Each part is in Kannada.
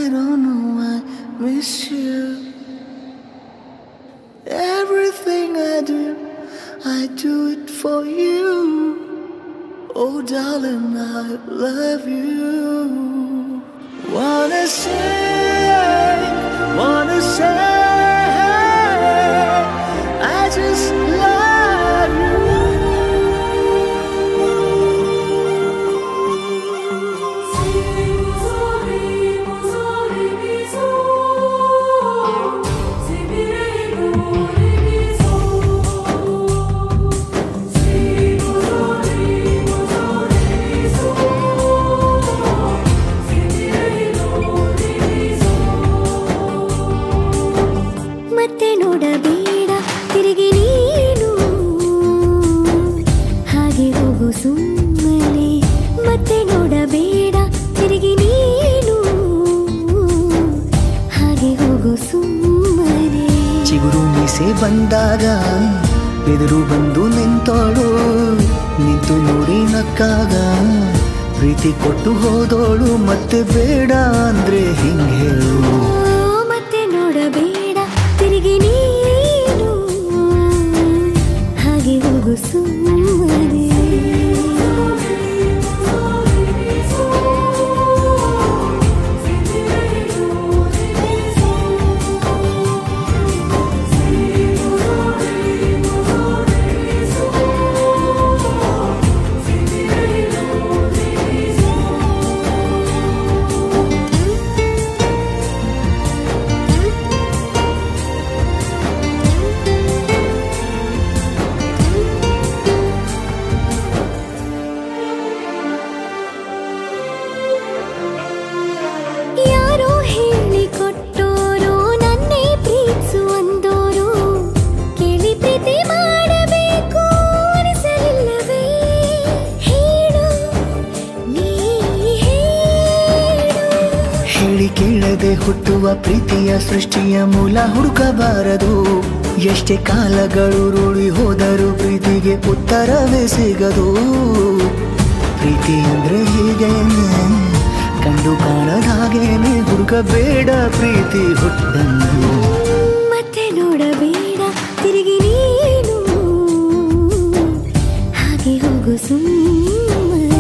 I don't know, I miss you. Everything I do, I do it for you. Oh, darling, I love you. Wanna say, wanna say, I just love you. ಮತ್ತೆ ನೋಡಬೇಡ ತಿರುಗಿ ನೀನು ಹಾಗೆ ಹೋಗು ಸುಮ್ಮನೆ ಮತ್ತೆ ನೋಡಬೇಡ ತಿರುಗಿ ನೀನು ಹಾಗೆ ಹೋಗು ಸುಮ್ಮನೆ ಚಿಗುರು ಮೀಸೆ ಬಂದಾಗ ಎದುರು ಬಂದು ನಿಂತೋಳು ನಿಂತು ನೋಡಿ ನಕ್ಕಾಗ ಪ್ರೀತಿ ಕೊಟ್ಟು ಹೋದೋಳು ಮತ್ತೆ ಬೇಡ ಅಂದ್ರೆ ಹಿಂಗೆ ಹೇಳು ಓ, ಮತ್ತೆ ನೋಡಬೇಡ ತಿರುಗಿ ನೀನು ಹಾಗೆ ಹೋಗು ಸುಮ್ಮನೆ ಯಾರೋ ಹೇಳಿಕೊಟ್ಟೋರು ನನ್ನೇ ಪ್ರೀತಿಸು ಅಂದೋರು ಕೇಳಿ ಪ್ರೀತಿ ಮಾಡಬೇಕು ಅನಿಸಲಿಲ್ಲವೇ ಹೇಳು ನೀ ಹೇಳು ಹೇಳಿ ಕೇಳದೆ ಹುಟ್ಟುವ ಪ್ರೀತಿಯ ಸೃಷ್ಟಿಯ ಮೂಲ ಹುಡುಕಬಾರದು ಎಷ್ಟೇ ಕಾಲಗಳು ರೂಢಿ ಹೋದರೂ ಪ್ರೀತಿಗೆ ಉತ್ತರವೇ ಸಿಗದು ಪ್ರೀತಿ ಅಂದ್ರೆ ಹೀಗೇನೆ ಕಂಡು ಕಾಣದ ಹಾಗೇನೆ ಹುಡುಕಬೇಡ ಪ್ರೀತಿ ಹುಟ್ಟಂದು ಮತ್ತೆ ನೋಡಬೇಡ ತಿರುಗಿ ನೀನು ಹಾಗೆ ಹೋಗು ಸುಮ್ಮನೆ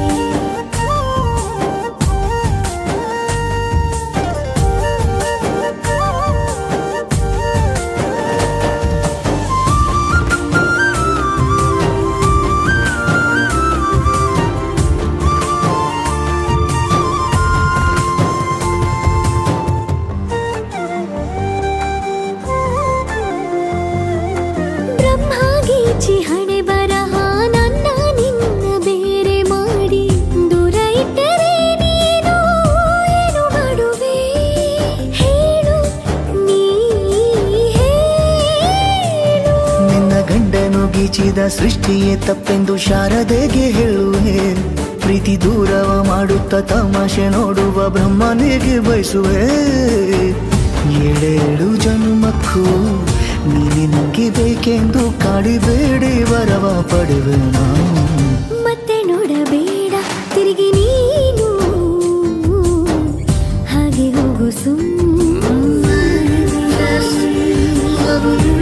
ಬ್ರಹ್ಮಗೀಚಿ ಹಣೆ ಬರಹ ನನ್ನ ನಿನ್ನ ಬೇರೆ ಮಾಡಿ ದೂರ ಇಟ್ಟರೆ ನೀನು ಏನು ಮಾಡುವೆ ಹೇಳು ನೀ ಹೇಳು ನಿನ್ನ ಗಂಡನು ಗೀಚಿದ ಸೃಷ್ಟಿಯೇ ತಪ್ಪೆಂದು ಶಾರದೆಗೆ ಹೇಳುವೆ ಪ್ರೀತಿ ದೂರವ ಮಾಡುತ್ತ ತಮಾಷೆ ನೋಡುವ ಬ್ರಹ್ಮನಿಗೆ ಬಯಸುವೆ ಏಳೇಳು ಜನ್ಮಕ್ಕೂ ನೀನೆ ನಂಗೆ ಬೇಕೆಂದು ಕಾಡಿಬೇಡಿ ವರವ ಪಡೆವೆ ನಾನು ಮತ್ತೆ ನೋಡಬೇಡ ತಿರುಗಿ ನೀನು ಹಾಗೆ ಹೋಗು ಸುಮ್ಮನೆ